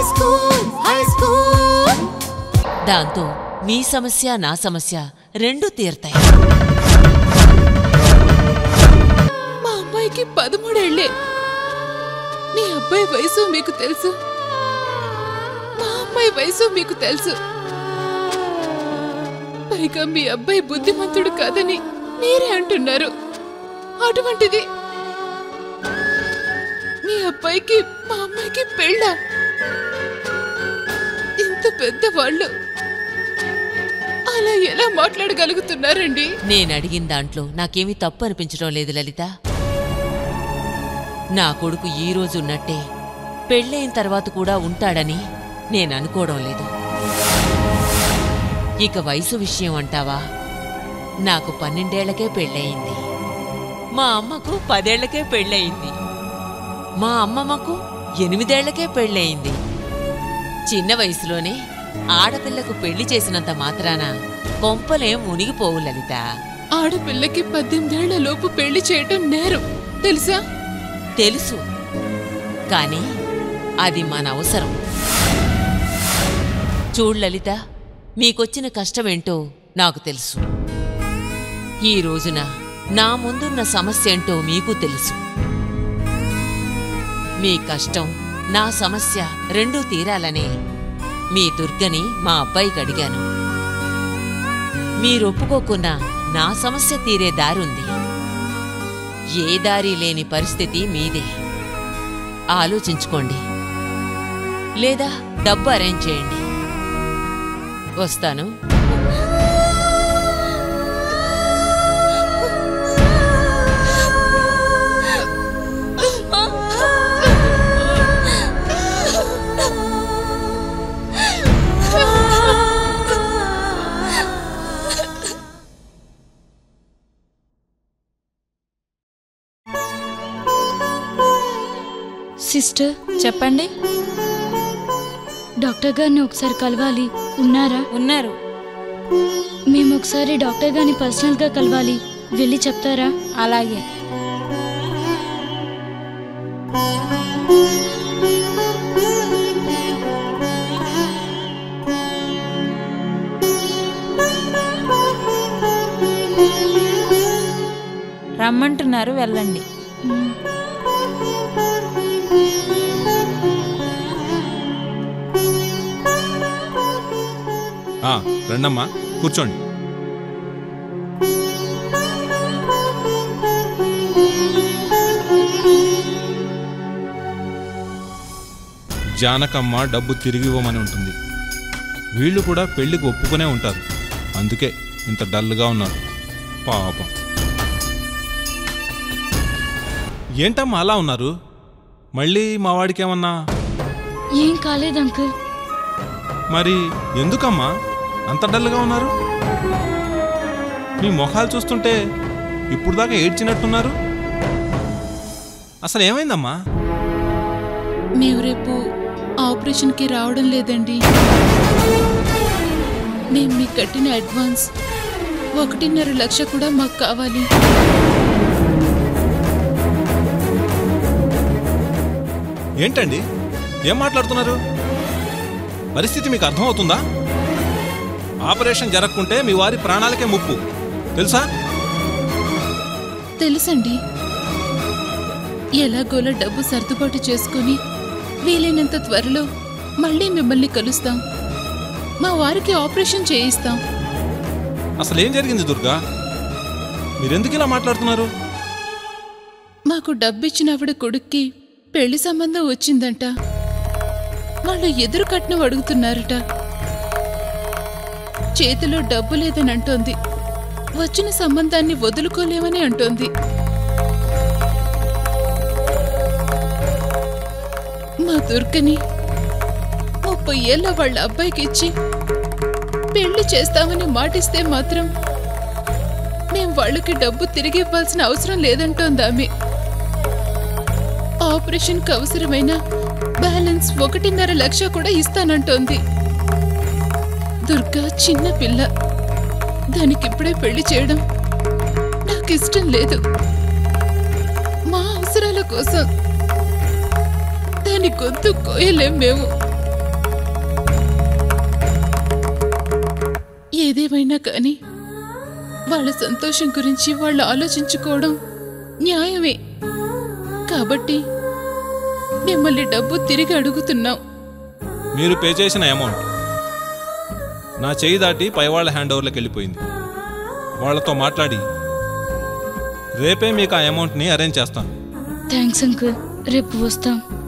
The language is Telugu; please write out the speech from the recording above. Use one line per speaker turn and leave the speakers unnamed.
స్కూల్ హై స్కూల్
దాంతో మీ సమస్య నా సమస్య రెండూ తీరతాయి
మా అమ్మాయికి పదమూడేళ్లే మీ అబ్బాయి వయసు మీకు తెలుసు మా అమ్మాయి వయసు మీకు తెలుసు పైగా మీ అబ్బాయి బుద్ధిమంతుడు కాదని మీరే అంటున్నారు అటువంటిది మీ అబ్బాయికి మా అమ్మాయికి పెళ్ళ ఇంత పెద్దవాళ్ళు అలా ఎలా మాట్లాడగలుగుతున్నారండి
నేను అడిగిన దాంట్లో నాకేమీ తప్పు అనిపించడం లేదు లలిత నా కొడుకు ఈ రోజు ఉన్నట్టే పెళ్ళైన తర్వాత కూడా ఉంటాడని నేను అనుకోవడం లేదు ఇక వయసు విషయం అంటావా నాకు పన్నెండేళ్లకే పెళ్ళయింది మా అమ్మకు పదేళ్లకే పెళ్ళయింది మా అమ్మమ్మకు ఎనిమిదేళ్లకే పెళ్ళయింది చిన్న వయసులోనే ఆడపిల్లకు పెళ్లి చేసినంత మాత్రాన కొంపలేం మునిగిపోవు లలిత
ఆడపిల్లకి పద్దెనిమిదేళ్ల లోపు పెళ్లి చేయటం నేరం తెలుసా
తెలుసు కానీ అది మన అవసరం చూడు లలిత మీకొచ్చిన కష్టమేంటో నాకు తెలుసు ఈ రోజున నా ముందున్న సమస్య ఏంటో మీకు తెలుసు మీ కష్టం నా సమస్య రెండూ తీరాలనే మీ దుర్గని మా అబ్బాయికి అడిగాను మీరొప్పుకోకున్నా నా సమస్య తీరే దారుంది ఏ దారి లేని పరిస్థితి మీదే ఆలోచించుకోండి లేదా డబ్బు అరేంజ్ చేయండి వస్తాను
సిస్టర్
చెప్పండి
డాక్టర్ గారిని ఒకసారి కలవాలి ఉన్నారా
ఉన్నారు
మేము ఒకసారి డాక్టర్ గారిని పర్సనల్ గా కలవాలి వెళ్ళి చెప్తారా
అలాగే రమ్మంటున్నారు వెళ్ళండి
ఆ, రండమ్మా కూర్చోండి జానకమ్మ డబ్బు తిరిగి ఇవ్వమని ఉంటుంది వీళ్ళు కూడా పెళ్లికి ఒప్పుకునే ఉంటారు అందుకే ఇంత డల్గా ఉన్నారు పాపం ఏంటమ్మా అలా ఉన్నారు మళ్ళీ మా వాడికేమన్నా
ఏం కాలేదు అంకుల్
మరి ఎందుకమ్మా అంత డల్గా ఉన్నారు మీ మొఖాలు చూస్తుంటే ఇప్పుడు దాకా ఏడ్చినట్టున్నారు అసలు ఏమైందమ్మా
మేము రేపు ఆపరేషన్కి రావడం లేదండి మేము మీకు కట్టిన అడ్వాన్స్ ఒకటిన్నర లక్ష కూడా మాకు కావాలి
ఏంటండి ఏం మాట్లాడుతున్నారు పరిస్థితి మీకు అర్థమవుతుందా ఆపరేషన్ జరగకుంటే మీ వారి ప్రాణాలకే ముప్పు తెలుసా
తెలుసండి ఎలాగోలా డబ్బు సర్దుబాటు చేసుకుని వీలైనంత త్వరలో మళ్ళీ మిమ్మల్ని కలుస్తాం మా వారికి ఆపరేషన్ చేయిస్తాం
అసలు ఏం జరిగింది దుర్గా మీరెందుకు ఇలా మాట్లాడుతున్నారు
మాకు డబ్బిచ్చిన ఆవిడ కొడుక్కి పెళ్లి సంబంధం వచ్చిందంట వాళ్ళు ఎదురు కట్నం అడుగుతున్నారట చేతిలో డబ్బు లేదని అంటోంది వచ్చిన సంబంధాన్ని వదులుకోలేమని అంటోంది మా దుర్గని ముప్పై ఏళ్ళ వాళ్ళ అబ్బాయికి ఇచ్చి పెళ్లి చేస్తామని మాటిస్తే మాత్రం మేం వాళ్ళకి డబ్బు తిరిగి ఇవ్వాల్సిన అవసరం లేదంటోంది ఆమె ఆపరేషన్కి అవసరమైన బ్యాలెన్స్ ఒకటిన్నర లక్ష కూడా ఇస్తానంటోంది దుర్గా చిన్న పిల్ల దానికిప్పుడే పెళ్లి చేయడం నాకు ఇష్టం లేదు మా అవసరాల కోసం దాని గొంతు కోయలేం మేము ఏదేమైనా కానీ వాళ్ళ సంతోషం గురించి వాళ్ళు ఆలోచించుకోవడం న్యాయమే కాబట్టి మిమ్మల్ని డబ్బు తిరిగి అడుగుతున్నాం
మీరు పే చేసిన అమౌంట్ నా చేయి దాటి పైవాళ్ళ హ్యాండ్ ఓవర్లోకి వెళ్ళిపోయింది వాళ్ళతో మాట్లాడి రేపే మీకు ఆ అమౌంట్ని అరేంజ్ చేస్తాను
థ్యాంక్స్ అంకుల్ రేపు వస్తాం